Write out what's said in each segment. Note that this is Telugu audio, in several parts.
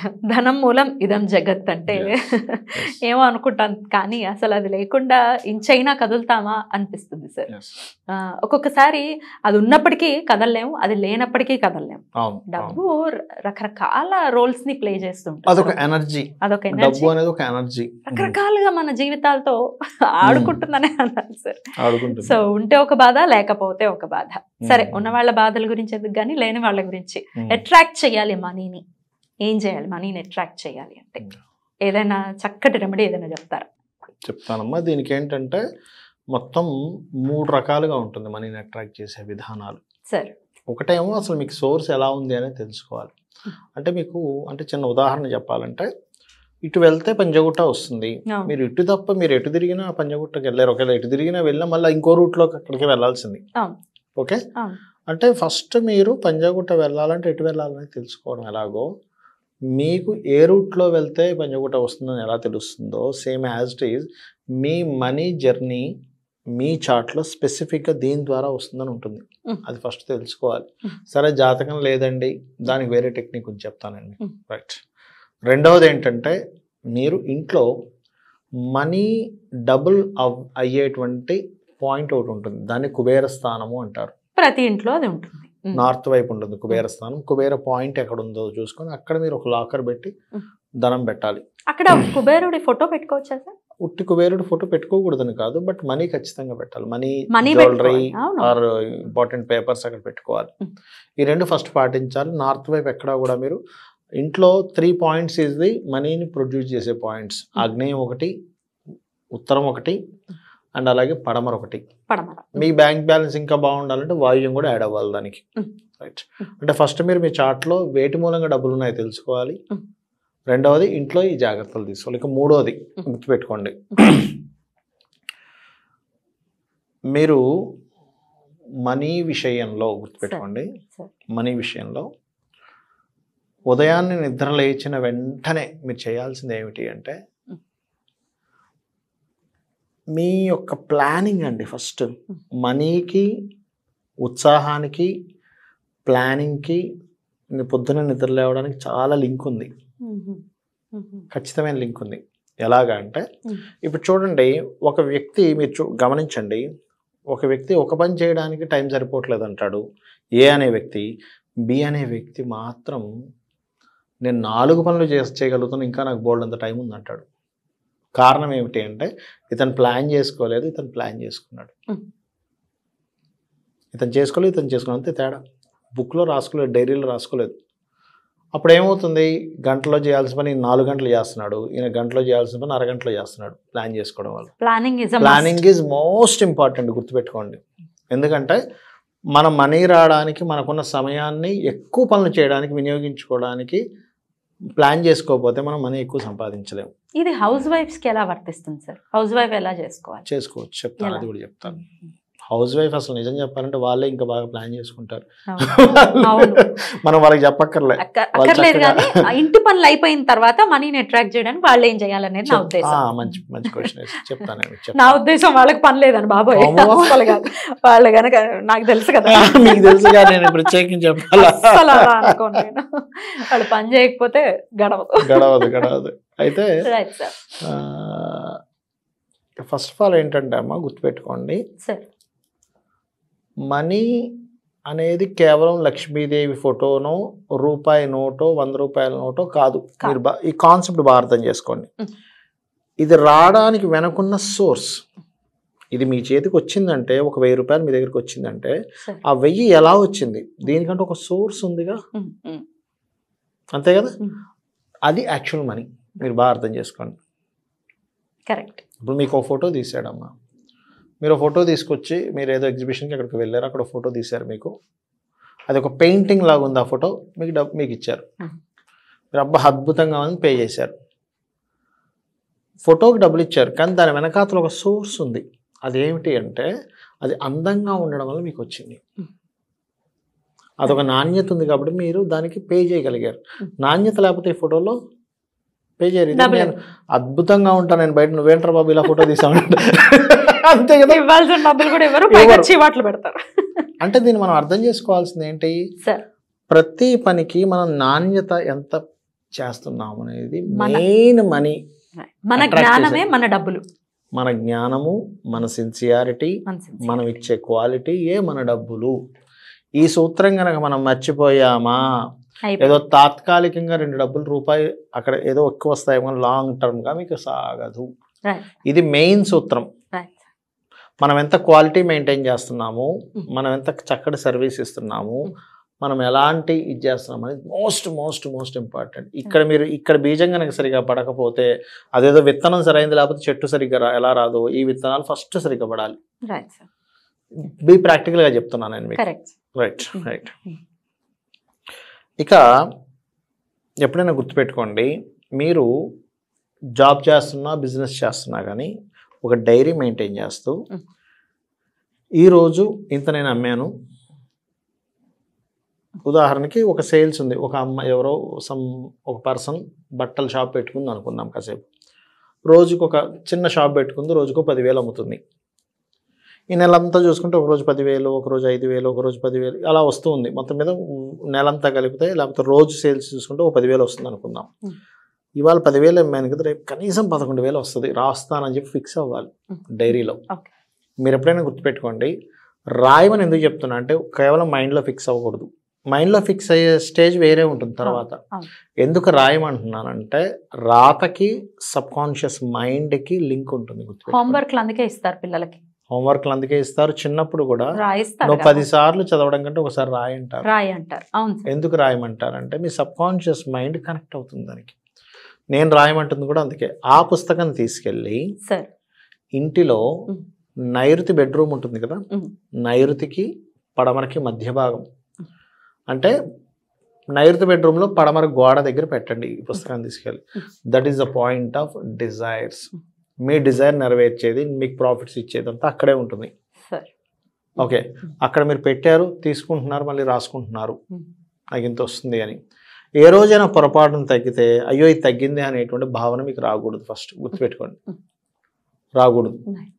ధనం మూలం ఇదం జగత్ అంటే Yes, ఏమో అనుకుంటాను కానీ అసలు అది లేకుండా ఇంచైనా కదులుతామా అనిపిస్తుంది సార్ Yes. ఆ, ఒక్కొక్కసారి అది ఉన్నప్పటికీ కదలలేము అది లేనప్పటికీ కదలలేము అవును అవును. డబ్బు ర- రకరకాల రోల్స్ ని ప్లే అదొక చేస్తుంటుంది ఎనర్జీ అదొక డబ్బు ఎనర్జీ అనేది ఒక ఎనర్జీ రకరకాలుగా మన జీవితాలతో ఆడుకుంటుందనే అన్నారు సార్ ఆడుకుంటుంది సో ఉంటే ఒక బాధ లేకపోతే ఒక బాధ సరే Hmm. ఉన్న వాళ్ళ బాధల గురించి ఎందుకు కానీ లేని వాళ్ళ గురించి ఉమ్. అట్రాక్ట్ చేయాలి మనీని ఏం చేయాలి మనీని అట్రాక్ట్ చేయాలి అంటే ఏదైనా చక్కటి రెమెడీ ఏదైనా చెప్తారా చెప్తానమ్మా దీనికి ఏంటంటే మొత్తం మూడు రకాలుగా ఉంటుంది మనీని అట్రాక్ట్ చేసే విధానాలు సార్ ఒకటేమో అసలు మీకు సోర్స్ ఎలా ఉంది అనేది తెలుసుకోవాలి అంటే మీకు అంటే చిన్న ఉదాహరణ చెప్పాలంటే ఇటు వెళ్తే పంజగుట్ట వస్తుంది అవును. మీరు ఇటు తప్ప మీరు ఎటు తిరిగినా పంజగుట్టకి వెళ్ళారు ఒకవేళ ఎటు తిరిగినా వెళ్ళినా మళ్ళీ ఇంకో రూట్లోకి అక్కడికి వెళ్ళాల్సింది అవును. ఓకే అవును. అంటే ఫస్ట్ మీరు పంజాగుట్ట వెళ్ళాలంటే ఎటు వెళ్ళాలని తెలుసుకోవడం ఎలాగో మీకు ఏ రూట్లో వెళ్తే పంజాగుట్ట వస్తుందని ఎలా తెలుస్తుందో సేమ్ యాజ్ ఇట్ ఈజ్ మీ మనీ జర్నీ మీ చార్ట్లో స్పెసిఫిక్గా దీని ద్వారా వస్తుందని ఉంటుంది Mm. అది ఫస్ట్ తెలుసుకోవాలి Mm. సరే జాతకం లేదండి దానికి వేరే టెక్నిక్ ఉంది చెప్తానండి Mm. రైట్ రెండవది ఏంటంటే మీరు ఇంట్లో మనీ డబుల్ అవ్ అయ్యేటువంటి పాయింట్ ఒకటి ఉంటుంది దాన్ని కుబేర స్థానము అంటారు ప్రతి ఇంట్లో అది ఉంటుంది ఉమ్. నార్త్ వైపు ఉంటుంది కుబేర స్థానం కుబేర పాయింట్ ఎక్కడ ఉందో చూసుకొని అక్కడ మీరు ఒక లాకర్ పెట్టి Mm. ధనం పెట్టాలి అక్కడ కుబేరుడి ఫోటో పెట్టుకోవచ్చా సార్ ఉట్టి కుబేరుడు ఫోటో పెట్టుకోకూడదని కాదు బట్ మనీ ఖచ్చితంగా పెట్టాలి మనీ మనీ జ్యువెలరీ పెట్టుకోవాలి. అవును. ఆర్ ఇంపార్టెంట్ పేపర్స్ అక్కడ పెట్టుకోవాలి Mm. ఈ రెండు ఫస్ట్ పాటించాలి నార్త్ వైపు ఎక్కడా కూడా మీరు ఇంట్లో త్రీ పాయింట్స్ ఇస్ ది మనీని ప్రొడ్యూస్ చేసే పాయింట్స్ ఆగ్నేయం ఒకటి ఉత్తరం ఒకటి అండ్ అలాగే పడమర ఒకటి పడమర మీ బ్యాంక్ బ్యాలెన్స్ ఇంకా బాగుండాలంటే వాయువ్యం కూడా యాడ్ అవ్వాలి దానికి Mm. రైట్ అంటే ఫస్ట్ మీరు మీ చార్ట్లో వేటి మూలంగా డబ్బులు ఉన్నాయో తెలుసుకోవాలి Mm. రెండవది ఇంట్లో ఈ జాగ్రత్తలు తీసుకోవాలి ఇక మూడవది Mm. గుర్తుపెట్టుకోండి మీరు మనీ విషయంలో గుర్తుపెట్టుకోండి సరే. మనీ విషయంలో ఉదయాన్నే నిద్ర లేచిన వెంటనే మీరు చేయాల్సింది ఏమిటి అంటే Mm. మీ యొక్క ప్లానింగ్ అండి ఫస్ట్ మనీకి ఉత్సాహానికి ప్లానింగ్కి ని- పొద్దున నిద్ర లేవడానికి చాలా లింక్ ఉంది ఉమ్. ఉమ్. ఖచ్చితమైన లింక్ ఉంది ఎలాగా అంటే Mm. ఇప్పుడు చూడండి ఒక వ్యక్తి మీరు చూ గమనించండి ఒక వ్యక్తి ఒక పని చేయడానికి టైం సరిపోవట్లేదు అంటాడు ఏ అనే వ్యక్తి బి అనే వ్యక్తి మాత్రం నేను నాలుగు పనులు చేసి చేయగలుగుతాను ఇంకా నాకు బోల్డ్ అంత టైం ఉంది అంటాడు కారణం ఏమిటి అంటే ఇతను ప్లాన్ చేసుకోలేదు ఇతను ప్లాన్ చేసుకున్నాడు Mm. ఇతను చేసుకోలేదు ఇతను చేసుకున్నాడు అంతే తేడా బుక్లో రాసుకోలేదు డైరీలో రాసుకోలేదు అప్పుడు ఏమవుతుంది గంటలో చేయాల్సిన పని ఈయన నాలుగు గంటలు చేస్తున్నాడు ఈయన గంటలో చేయాల్సిన పని అరగంటలో చేస్తున్నాడు ప్లాన్ చేసుకోవడం వల్ల planning is planning is most important గుర్తుపెట్టుకోండి ఎందుకంటే మన మనీ రావడానికి మనకున్న సమయాన్ని ఎక్కువ పనులు చేయడానికి వినియోగించుకోవడానికి ప్లాన్ చేసుకోకపోతే మనం మనీ ఎక్కువ సంపాదించలేము ఇది హౌస్ వైఫ్స్ కి ఎలా వర్తిస్తుంది సార్ హౌస్ వైఫ్ ఎలా చేసుకోవాలి చేసుకోవచ్చు చెప్తాను ఎలా? అది కూడా చెప్తాను హౌస్ వైఫ్ అసలు నిజం చెప్పాలంటే వాళ్ళే ఇంకా బాగా ప్లాన్ చేసుకుంటారు అవును. అవును. మనం వాళ్ళకి చెప్పక్కర్లే అక్క- వాళ్ళు అక్కర్లేదు చక్కగా- కానీ ఆ ఇంటి పనులు అయిపోయిన తర్వాత మనీని అట్రాక్ట్ చేయడానికి వాళ్ళు ఏం చేయాలనేది నా చెప్- ఉద్దేశం ఆ, మంచి మంచి క్వశ్చన్ చెప్తాను నా చెప్తాను ఉద్దేశం వాళ్ళకి పని లేదని బాబోయ్ అమ్మో. అస్సలు కాదు వాళ్ళు గనక నాకు తెలుసు కదా మీకు తెలుసుగా నేను ప్రత్యేకించి చెప్పాలా అస్సలు అలా అనుకోను నేను వాళ్ళు పని చేయకపోతే గడవదు గడవదు గడవదు అయితే right sir first of all ఏంటంటే అమ్మ గుర్తుపెట్టుకోండి సార్ మనీ అనేది కేవలం లక్ష్మీదేవి ఫోటోనో రూపాయి నోటో వంద రూపాయల నోటో కాదు కాదు. మీరు బా- ఈ కాన్సెప్ట్ బాగా అర్థం చేసుకోండి Mm. ఇది రావడానికి వెనకున్న సోర్స్ ఇది మీ చేతికి వచ్చిందంటే ఒక వెయ్యి రూపాయలు మీ దగ్గరికి వచ్చిందంటే సరే ఆ వెయ్యి ఎలా వచ్చింది దీనికంటే ఒక సోర్స్ ఉందిగా ఉమ్, ఉమ్, అంతే కదా ఉమ్. అది యాక్చువల్ మనీ మీరు బాగా అర్థం చేసుకోండి కరెక్ట్ ఇప్పుడు మీకు ఒక ఫోటో తీసాడమ్మా మీరు ఒక ఫోటో తీసుకొచ్చి మీరు ఏదో ఎగ్జిబిషన్కి అక్కడికి వెళ్ళారు అక్కడ ఫోటో తీశారు మీకు అది ఒక పెయింటింగ్ లాగా ఉంది ఆ ఫోటో మీకు డబ్బు మీకు ఇచ్చారు Hmm. మీరు అబ్బా అద్భుతంగా ఉంది పే చేశారు ఫోటోకి డబ్బులు ఇచ్చారు కానీ దాని వెనకాతల ఒక సోర్స్ ఉంది అదేమిటి అంటే అది అందంగా ఉండడం వల్ల మీకు వచ్చింది Hmm. అదొక నాణ్యత ఉంది కాబట్టి మీరు దానికి పే చేయగలిగారు Hmm. నాణ్యత లేకపోతే ఈ ఫోటోలో పే చేయరు ఇది డబ్బులు. నేను అద్భుతంగా ఉంటాను నేను బయట నువ్వేంట్రా బాబు ఇలా ఫోటో తీసామంటే అంతే కదా ఇవ్వాల్సిన డబ్బులు కూడా ఎవరు ఎవరు? పైగా చీవాట్లు పెడతారు అంటే దీన్ని మనం అర్థం చేసుకోవాల్సింది ఏంటి సార్ ప్రతి పనికి మనం నాణ్యత ఎంత చేస్తున్నాము అనేది మన- మెయిన్ మనీ మన Attract జ్ఞానమే చేసే- మన డబ్బులు మన జ్ఞానము మన సిన్సియారిటీ మన sense. మనం ఇచ్చే క్వాలిటీ ఏ మన డబ్బులు ఈ సూత్రం కనుక మనం మర్చిపోయామా అయిపోయింది. ఏదో తాత్కాలికంగా రెండు డబ్బులు రూపాయి అక్కడ ఏదో ఎక్కువ వస్తాయి కానీ లాంగ్ టర్మ్గా మీకు సాగదు Right. ఇది మెయిన్ సూత్రం Right. మనం ఎంత క్వాలిటీ మెయింటైన్ చేస్తున్నాము Mm. మనం ఎంత చక్కటి సర్వీస్ ఇస్తున్నాము Mm. మనం ఎలాంటి ఇది చేస్తున్నాం అనేది మోస్ట్ మోస్ట్ మోస్ట్ ఇంపార్టెంట్ ఇక్కడ మీరు ఇక్కడ బీజం కనుక సరిగా పడకపోతే అదేదో విత్తనం సరైంది లేకపోతే చెట్టు సరిగ్గా రా ఎలా రాదో ఈ విత్తనాలు ఫస్ట్ సరిగ్గా పడాలి Right, sir. బీ ప్రాక్టికల్గా చెప్తున్నాను నేను మీకు Correct. Right Mm. Right Mm. ఇక ఎప్పుడైనా గుర్తుపెట్టుకోండి మీరు జాబ్ చేస్తున్నా బిజినెస్ చేస్తున్నా కానీ ఒక డైరీ మెయింటైన్ చేస్తూ Mm. ఈరోజు ఇంత నేను అమ్మాను ఉదాహరణకి ఒక సేల్స్ ఉంది ఒక అమ్మాయి ఎవరో సమ్ ఒక పర్సన్ బట్టల షాప్ పెట్టుకుంది అనుకుందాం కాసేపు రోజుకు ఒక చిన్న షాప్ పెట్టుకుంది రోజుకు పదివేలు అమ్ముతుంది ఈ నెలంతా చూసుకుంటే ఒక రోజు పదివేలు ఒక రోజు ఐదు వేలు ఒక రోజు పదివేలు అలా వస్తూ ఉంది మొత్తం మీద నెలంతా కలిపితే లేకపోతే రోజు సేల్స్ చూసుకుంటే ఒక పదివేలు వస్తుంది అనుకుందాం Hmm. ఇవాళ పదివేలు అమ్మాను కదా రేపు కనీసం పదకొండు వేలు వస్తుంది రాస్తానని చెప్పి ఫిక్స్ అవ్వాలి Hmm. డైరీలో Okay. మీరు ఎప్పుడైనా గుర్తుపెట్టుకోండి రాయమని ఎందుకు చెప్తున్నా అంటే కేవలం మైండ్లో ఫిక్స్ అవ్వకూడదు మైండ్లో ఫిక్స్ అయ్యే స్టేజ్ వేరే ఉంటుంది తర్వాత అవును. ఎందుకు రాయమంటున్నానంటే రాతకి సబ్ కాన్షియస్ మైండ్కి లింక్ ఉంటుంది గుర్తుపెట్టుకోండి హోంవర్క్లు అందుకే ఇస్తారు పిల్లలకి హోంవర్క్లు అందుకే ఇస్తారు చిన్నప్పుడు కూడా రాయిస్తారు నువ్వు కదా. పది సార్లు చదవడం కంటే ఒకసారి రాయంటారు రాయి అంటారు అవును సార్ ఎందుకు రాయమంటారంటే మీ సబ్ కాన్షియస్ మైండ్ కనెక్ట్ అవుతుంది దానికి నేను రాయమంటుంది కూడా అందుకే ఆ పుస్తకం తీసుకెళ్ళి సార్ ఇంటిలో Mm. నైరుతి బెడ్రూమ్ ఉంటుంది కదా Mm. నైరుతికి పడమరకి మధ్య భాగం అంటే నైరుతి బెడ్రూమ్లో పడమర గోడ దగ్గర పెట్టండి ఈ పుస్తకాన్ని తీసుకెళ్ళి Mm. That is the point of desires మీ డిజైర్ నెరవేర్చేది మీకు ప్రాఫిట్స్ ఇచ్చేది అంతా అక్కడే ఉంటుంది సార్ ఓకే అక్కడ మీరు పెట్టారు తీసుకుంటున్నారు మళ్ళీ రాసుకుంటున్నారు Mm. నాకు ఇంత వస్తుంది అని ఏ రోజైనా పొరపాటును తగ్గితే అయ్యో ఇది తగ్గింది అనేటువంటి భావన మీకు రాకూడదు ఫస్ట్ గుర్తుపెట్టుకోండి Mm. రాకూడదు Right.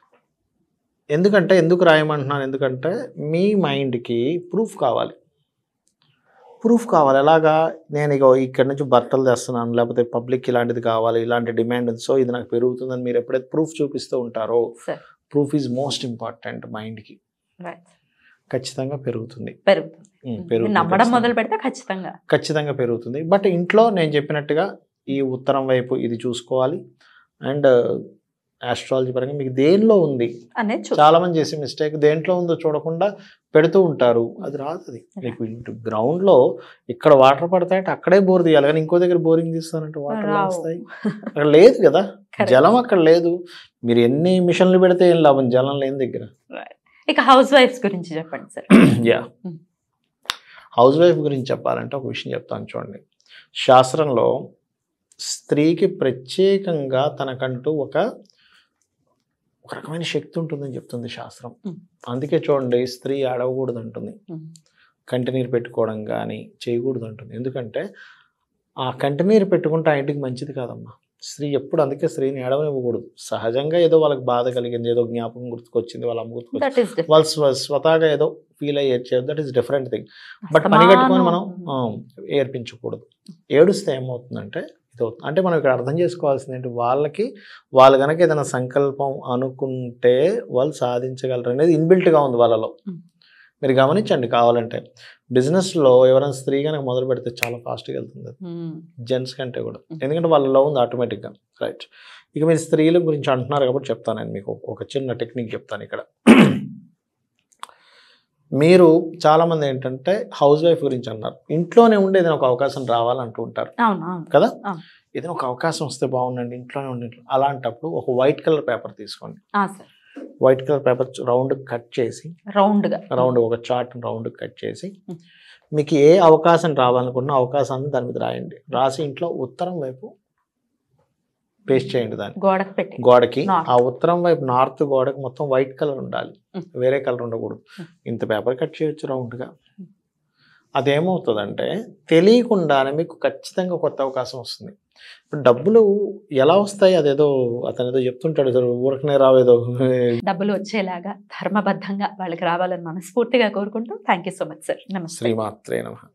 ఎందుకంటే ఎందుకు రాయమంటున్నాను ఎందుకంటే మీ మైండ్కి ప్రూఫ్ కావాలి ప్రూఫ్ కావాలి ఎలాగా నేను ఇక ఇక్కడ నుంచి బట్టలు తెస్తున్నాను లేకపోతే పబ్లిక్ ఇలాంటిది కావాలి ఇలాంటి డిమాండ్ ఉంది సో ఇది నాకు పెరుగుతుందని మీరు ఎప్పుడైతే ప్రూఫ్ చూపిస్తూ ఉంటారో sir proof is most important మైండ్కి రైట్ ఖచ్చితంగా పెరుగుతుంది పెరుగుతుంది ఉమ్, మీరు పెరుగుతుంది నమ్మడం ఖచ్చితంగా. మొదలు పెడితే ఖచ్చితంగా ఖచ్చితంగా పెరుగుతుంది బట్ ఇంట్లో నేను చెప్పినట్టుగా ఈ ఉత్తరం వైపు ఇది చూసుకోవాలి అండ్ ఆస్ట్రాలజీ పరంగా మీకు దేనిలో ఉంది అనేది చూ చాలా మంది చేసే మిస్టేక్ దేంట్లో ఉందో చూడకుండా పెడుతూ ఉంటారు అది రాదు అది మీకు ఇంటి గ్రౌండ్ లో ఇక్కడ వాటర్ పడతాయంటే అక్కడే బోర్ తీయాలి కానీ ఇంకో దగ్గర బోరింగ్ తీస్తానంటే వాటర్ రావు. వస్తాయి అక్కడ లేదు కదా Correct. జలం అక్కడ లేదు మీరు ఎన్ని మిషన్లు పెడితే ఏం లాభం జలం లేని దగ్గర ఇక హౌస్ వైఫ్స్ గురించి చెప్పండి sir yeah Mm. Housewife గురించి చెప్పాలంటే ఒక విషయం చెప్తాను చూడండి శాస్త్రంలో స్త్రీకి ప్రత్యేకంగా తనకంటూ ఒక ఒక రకమైన శక్తి ఉంటుందని చెప్తుంది శాస్త్రం Mm. అందుకే చూడండి స్త్రీ అడగకూడదు అంటుంది కంటినీరు పెట్టుకోవడం కానీ చేయకూడదు అంటుంది ఎందుకంటే ఆ కంటినీరు పెట్టుకుంటే ఆ ఇంటికి మంచిది కాదమ్మా స్త్రీ ఎప్పుడు అందుకే స్త్రీని ఏడవనివ్వకూడదు సహజంగా ఏదో వాళ్ళకి బాధ కలిగింది ఏదో జ్ఞాపకం గుర్తుకొచ్చింది వాళ్ళ అమ్మ గుర్తుకొచ్చింది దట్ ఈస్ వాళ్ళు స్వ స్వతహాగా ఏదో ఫీల్ అయ్యేది that is different thing but పని కట్టుకొని మనం ఆ, ఏర్పించకూడదు ఏడుస్తే ఏమవుతుందంటే ఇది అవుతుంది అంటే మనం ఇక్కడ అర్థం చేసుకోవాల్సింది ఏంటి వాళ్ళకి వాళ్ళు కనుక ఏదైనా సంకల్పం అనుకుంటే వాళ్ళు సాధించగలరు అనేది ఇన్బిల్ట్గా ఉంది వాళ్ళలో Mm. మీరు గమనించండి కావాలంటే బిజినెస్లో ఎవరైనా స్త్రీ కనుక మొదలు పెడితే చాలా ఫాస్ట్గా వెళ్తుంది అది జెంట్స్ కంటే కూడా Mm. ఎందుకంటే వాళ్ళలో ఉంది ఆటోమేటిక్గా రైట్ ఇక మీరు స్త్రీల గురించి అంటున్నారు కాబట్టి చెప్తాను నేను మీకు ఒక చిన్న టెక్నిక్ చెప్తాను ఇక్కడ మీరు చాలామంది ఏంటంటే హౌస్ వైఫ్ గురించి అన్నారు ఇంట్లోనే ఉండి ఏదైనా ఒక అవకాశం రావాలంటూ ఉంటారు అవును అవును కదా అవును. ఏదైనా ఒక అవకాశం వస్తే బాగుండండి ఇంట్లోనే ఉండి అలాంటప్పుడు ఒక వైట్ కలర్ పేపర్ తీసుకోండి ఆ sir white colour paper round cut చేసి రౌండ్ గా రౌండ్ ఒక చార్ట్ రౌండ్ కట్ చేసి Mm. మీకు ఏ అవకాశం రావాలనుకున్న అవకాశాన్ని దాని మీద రాయండి రాసి ఇంట్లో ఉత్తరం వైపు పేస్ట్ చేయండి దాన్ని గోడకు పెట్టి గోడకి North. ఆ ఉత్తరం వైపు నార్త్ గోడకి మొత్తం వైట్ కలర్ ఉండాలి Mm. వేరే కలర్ ఉండకూడదు Mm. ఇంత పేపర్ కట్ చేయొచ్చు రౌండ్గా అదేమవుతుందంటే తెలియకుండానే మీకు ఖచ్చితంగా కొత్త అవకాశం వస్తుంది ఇప్పుడు డబ్బులు ఎలా వస్తాయి అదేదో అతను ఏదో చెప్తుంటాడు సార్ ఊరకనే రావేదో డబ్బులు వచ్చేలాగా ధర్మబద్ధంగా వాళ్ళకి రావాలని మనస్ఫూర్తిగా కోరుకుంటూ thank you so much sir నమస్తే శ్రీమాత్రే నమ